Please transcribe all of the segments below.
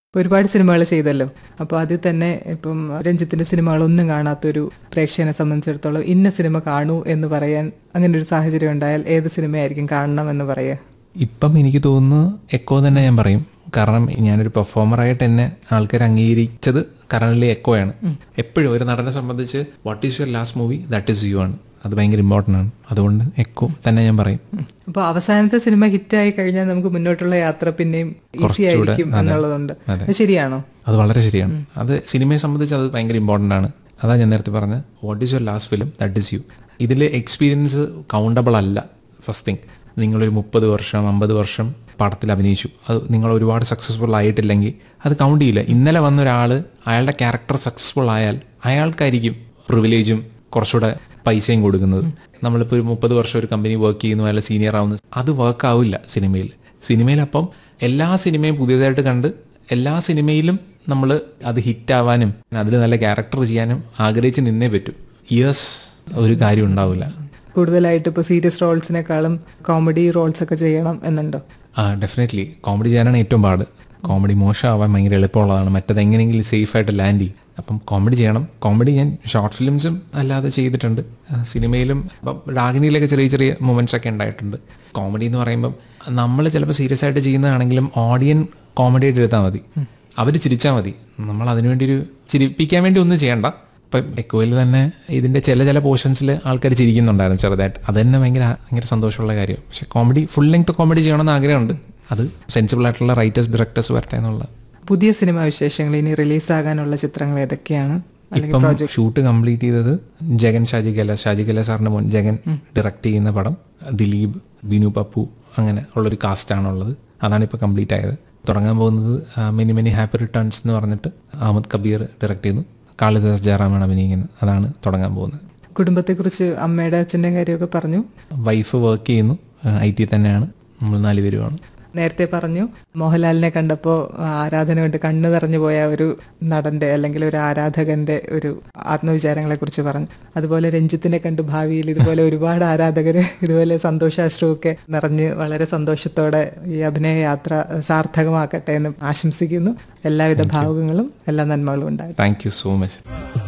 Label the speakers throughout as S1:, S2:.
S1: ഒരുപാട് സിനിമകൾ ചെയ്തല്ലോ അപ്പോൾ അതിൽ തന്നെ ഇപ്പം രഞ്ജിത്തിന്റെ സിനിമകളൊന്നും കാണാത്തൊരു പ്രേക്ഷകനെ സംബന്ധിച്ചിടത്തോളം ഇന്ന സിനിമ കാണൂ എന്ന് പറയാൻ അങ്ങനെ ഒരു സാഹചര്യം ഉണ്ടായാൽ ഏത് സിനിമയായിരിക്കും കാണണം എന്ന് പറയുക
S2: ഇപ്പം എനിക്ക് തോന്നുന്നു എക്കോ തന്നെ ഞാൻ പറയും കാരണം ഞാനൊരു പെർഫോമറായിട്ട് എന്നെ ആൾക്കാർ അംഗീകരിച്ചത് കറണ്ട്ലി എക്കോയാണ് എപ്പോഴും ഒരു നടനെ സംബന്ധിച്ച് what is your last movie that is you ആണ് അത് ഭയങ്കര ഇമ്പോർട്ടൻ്റ് ആണ് അതുകൊണ്ട് എക്കോ തന്നെ ഞാൻ പറയും
S1: അപ്പോൾ അവസാനത്തെ സിനിമ ഹിറ്റായി കഴിഞ്ഞാൽ നമുക്ക് മുന്നോട്ടുള്ള യാത്ര പിന്നെയും ഈസി ആയിരിക്കും എന്നുള്ളതുണ്ട് അത് ശരിയാണോ
S2: അത് വളരെ ശരിയാണ് അത് സിനിമയെ സംബന്ധിച്ച് അത് ഭയങ്കര ഇമ്പോർട്ടൻ്റ് ആണ് അതാ ഞാൻ നേരത്തെ പറഞ്ഞ what is your last film that is you ഇതിൽ എക്സ്പീരിയൻസ് കൗണ്ടബിൾ അല്ല ഫസ്റ്റ് തിങ് നിങ്ങളൊരു മുപ്പത് വർഷം അമ്പത് വർഷം പടത്തിൽ അഭിനയിച്ചു അത് നിങ്ങൾ ഒരുപാട് സക്സസ്ഫുൾ ആയിട്ടില്ലെങ്കിൽ അത് കൗണ്ട് ചെയ്യില്ല ഇന്നലെ വന്ന ഒരാൾ അയാളുടെ ക്യാരക്ടർ സക്സസ്ഫുൾ ആയാൽ അയാൾക്കായിരിക്കും പ്രിവിലേജും കുറച്ചുകൂടെ പൈസയും കൊടുക്കുന്നത് നമ്മളിപ്പോൾ ഒരു മുപ്പത് വർഷം ഒരു കമ്പനി വർക്ക് ചെയ്യുന്നു അല്ല സീനിയർ ആവുന്നു അത് വർക്ക് ആവില്ല സിനിമയിൽ സിനിമയിൽ അപ്പം എല്ലാ സിനിമയും പുതിയതായിട്ട് കണ്ട് എല്ലാ സിനിമയിലും നമ്മൾ അത് ഹിറ്റ് ആവാനും അതിൽ നല്ല ക്യാരക്ടർ ചെയ്യാനും ആഗ്രഹിച്ച് നിന്നേ പറ്റൂ ഇയേഴ്സ് ഒരു കാര്യം ഉണ്ടാവില്ല
S1: കൂടുതലായിട്ട് ഇപ്പോൾ സീരിയസ് റോൾസിനേക്കാളും കോമഡി റോൾസ് ഒക്കെ ചെയ്യണം എന്നുണ്ടോ
S2: ആ ഡെഫിനറ്റ്ലി കോമഡി ചെയ്യാനാണ് ഏറ്റവും പാട് കോമഡി മോശമാവാൻ ഭയങ്കര എളുപ്പമുള്ളതാണ് മറ്റത് എങ്ങനെയെങ്കിലും സേഫായിട്ട് ലാൻഡ് ചെയ്യും അപ്പം കോമഡി ചെയ്യണം കോമഡി ഞാൻ ഷോർട്ട് ഫിലിംസും അല്ലാതെ ചെയ്തിട്ടുണ്ട് ആ, സിനിമയിലും ഇപ്പം ഡാഗിനിയിലൊക്കെ ചെറിയ ചെറിയ മൊമെന്റ്സ് ഒക്കെ ഉണ്ടായിട്ടുണ്ട് കോമഡി എന്ന് പറയുമ്പം നമ്മൾ ചിലപ്പോൾ സീരിയസ് ആയിട്ട് ചെയ്യുന്നതാണെങ്കിലും ഓഡിയൻ കോമഡി ആയിട്ട് എടുത്താൽ മതി അവർ ചിരിച്ചാൽ മതി നമ്മൾ അതിനുവേണ്ടി ഒരു ചിരിപ്പിക്കാൻ വേണ്ടി ഒന്നും ചെയ്യണ്ട ഇപ്പം എക്കോയിൽ തന്നെ ഇതിന്റെ ചില ചില പോർഷൻസിൽ ആൾക്കാർ ചിരിക്കുന്നുണ്ടായിരുന്നു ചെറുതായിട്ട് അത് തന്നെ ഭയങ്കര ഭയങ്കര സന്തോഷമുള്ള കാര്യം പക്ഷെ കോമഡി ഫുൾ ലെങ്ത് കോമഡി ചെയ്യണമെന്ന് ആഗ്രഹമുണ്ട് അത് സെൻസിബിൾ ആയിട്ടുള്ള റൈറ്റേഴ്സ് ഡയറക്ടേഴ്സ് വരട്ടെ എന്നുള്ള
S1: പുതിയ സിനിമാ വിശേഷങ്ങൾ ഇനി റിലീസാകാനുള്ള ചിത്രങ്ങൾ ഏതൊക്കെയാണ് അല്ലെങ്കിൽ
S2: ഇപ്പം ഷൂട്ട് കംപ്ലീറ്റ് ചെയ്തത് ജഗൻ ഷാജി കല ഷാജി കല സാറിന്റെ മോൻ ജഗൻ ഡയറക്റ്റ് ചെയ്യുന്ന പടം ദിലീപ് ബിനു പപ്പു അങ്ങനെ ഉള്ളൊരു കാസ്റ്റാണുള്ളത് അതാണ് ഇപ്പോൾ കംപ്ലീറ്റ് ആയത് തുടങ്ങാൻ പോകുന്നത് മെനി മെനി ഹാപ്പി റിട്ടേൺസ് എന്ന് പറഞ്ഞിട്ട് അഹമ്മദ് കബീർ ഡയറക്റ്റ് ചെയ്യുന്നു കാളിദാസ് ജയറാമാണ് അഭിനയിക്കുന്നത് അതാണ് തുടങ്ങാൻ പോകുന്നത്
S1: കുടുംബത്തെക്കുറിച്ച് അമ്മയുടെ അച്ഛൻ്റെ കാര്യമൊക്കെ പറഞ്ഞു
S2: വൈഫ് വർക്ക് ചെയ്യുന്നു ഐ ടി തന്നെയാണ് നമ്മൾ നാലുപേരുമാണ്
S1: നേരത്തെ പറഞ്ഞു മോഹൻലാലിനെ കണ്ടപ്പോൾ ആരാധന കൊണ്ട് കണ്ണു നിറഞ്ഞു പോയ ഒരു നടന്റെ അല്ലെങ്കിൽ ഒരു ആരാധകന്റെ ഒരു ആത്മവിചാരങ്ങളെ കുറിച്ച് പറഞ്ഞു അതുപോലെ രഞ്ജിത്തിനെ കണ്ട് ഭാവിയിൽ ഇതുപോലെ ഒരുപാട് ആരാധകര് ഇതുപോലെ സന്തോഷാശ്രുവൊക്കെ നിറഞ്ഞ് വളരെ സന്തോഷത്തോടെ ഈ അഭിനയ യാത്ര സാർത്ഥകമാക്കട്ടെ എന്ന് ആശംസിക്കുന്നു എല്ലാവിധ ഭാവുകങ്ങളും എല്ലാ നന്മകളും ഉണ്ടായി
S2: താങ്ക് യു സോ മച്ച്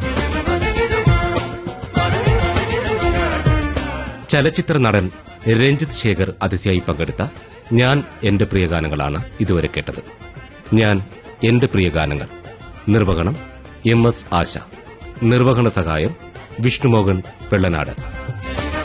S3: ചലച്ചിത്ര നടൻ രഞ്ജിത്ത് ശേഖർ അതിഥിയായി പങ്കെടുത്ത ഞാൻ എന്റെ പ്രിയ ഗാനങ്ങളാണ് ഇതുവരെ കേട്ടത് ഞാൻ എന്റെ പ്രിയ ഗാനങ്ങൾ നിർവഹണം എം എസ് ആശ നിർവഹണ സഹായം വിഷ്ണുമോഹൻ വെള്ളനാട്